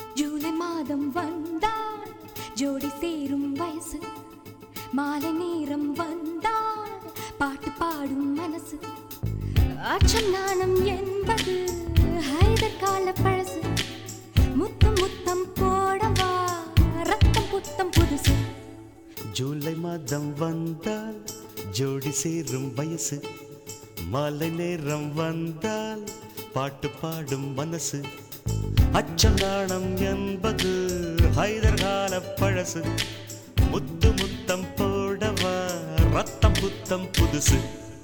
ஜூலை மாதம் வந்தால் ஜோடி சேரும் வயசு மாலை நேரம் வந்தால் பாட்டு பாடும் மனசு அச்சம் நாணம் என்பது ஹைதர் கால பழசு முத்தம் முத்தம் போடவா ரத்தம் புத்தம் புதுசு ஜூலை மாதம் வந்தால் ஜோடி சேரும் வயசு மாலை நேரம் வந்தால் பாட்டு பாடும் மனசு அச்சம் நாணம் என்பது ஹைதர் கால பழசு முத்து முத்தம் போடவா ரத்தம் புத்தம் புதுசு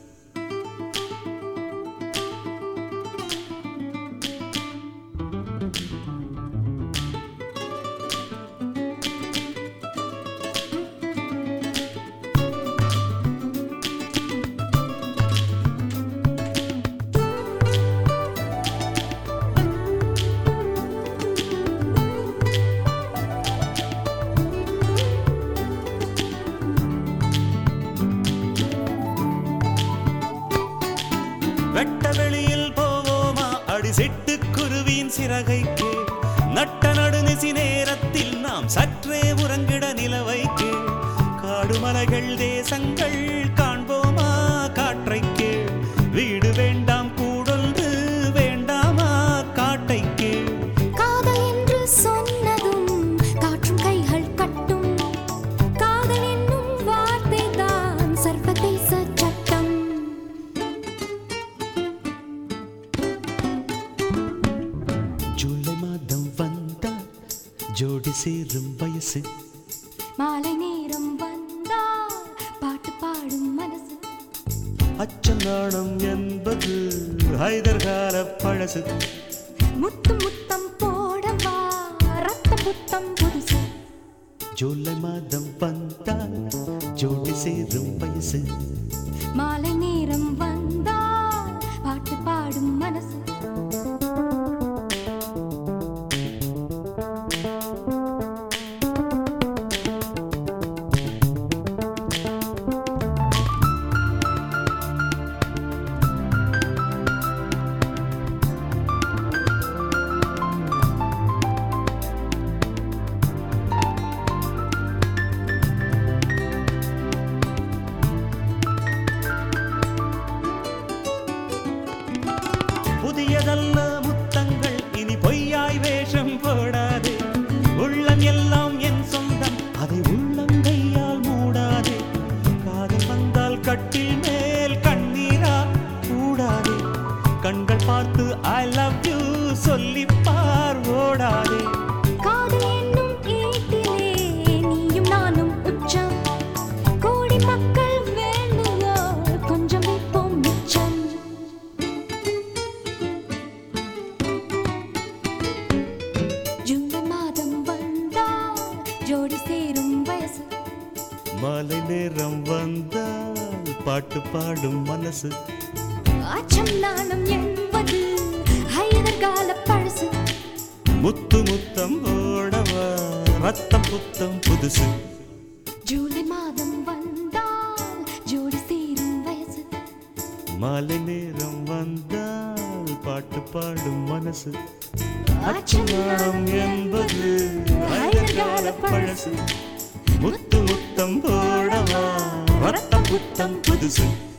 வெட்ட வெளியில் போவோமா அடி சிட்டு குருவியின் சிறகைக்கு நட்ட நடுநிசி நேரத்தில் நாம் சற்றே உறங்கிட நிலவைக்கு காடு மலைகள் தேசங்கள் காண்போமா காற்றைக்கு வீடு வேண்டாம் கூடொன்று வேண்டாமா காட்டைக்கு காதல் என்று சொன்னதும் காற்றும் கைகள் கட்டும் காதல் என்னும் வார்த்தை தான் சர்வதேச சட்டம் ஜூலை மாதம் வந்தால் ஜோடி சேரும் வயசு மாலை நேரம் வந்தால் பாட்டு பாடும் மனசு அச்சம் நாணம் என்பது ஹைதர் கால பழசு முத்து முத்தம் போடவா ரத்தம் புத்தம் புதுசு ஜூலை மாதம் வந்தால் ஜோடி சேரும் வயசு மாலை நேரம் வந்தால் பாட்டு பாடும் மனசு புதியதல்ல முத்தங்கள் இனி பொய்யாய் வேஷம் போடாதே உள்ளம் எல்லாம் என் சொந்தம் அதை உள்ளம் கையால் மூடாதே காதல் வந்தால் கட்டில் மேல் கண்ணீரா கூடாதே கண்கள் பார்த்து ஐ லவ் யூ சொல்லிப்பார் ஓடாதே காதல் என்னும் ஈட்டிலே நீயும் நானும் உச்சம் கோடி மக்கள் வேணுங்க கொஞ்சம் வைப்போம் மிச்சம் ஜூலை மாதம் வந்தால் ஜோடி சேரும் வயசு மாலை நேரம் வந்தால் பாட்டு பாடும் மனசு அச்சம் நாணம் என்பது ஹைதர் கால பழசு முத்து முத்தம் போடவா ரத்தம் புத்தம் புதுசு ஜூலை மாதம் வந்தால் ஜோடி சேரும் வயசு மாலை நேரம் வந்தால் பாட்டு பாடும் மனசு அச்சம் அச்சமானம் என்பது அழகால பழசு முத்து முத்தம் போடவா ரத்தம் புத்தம் புதுசு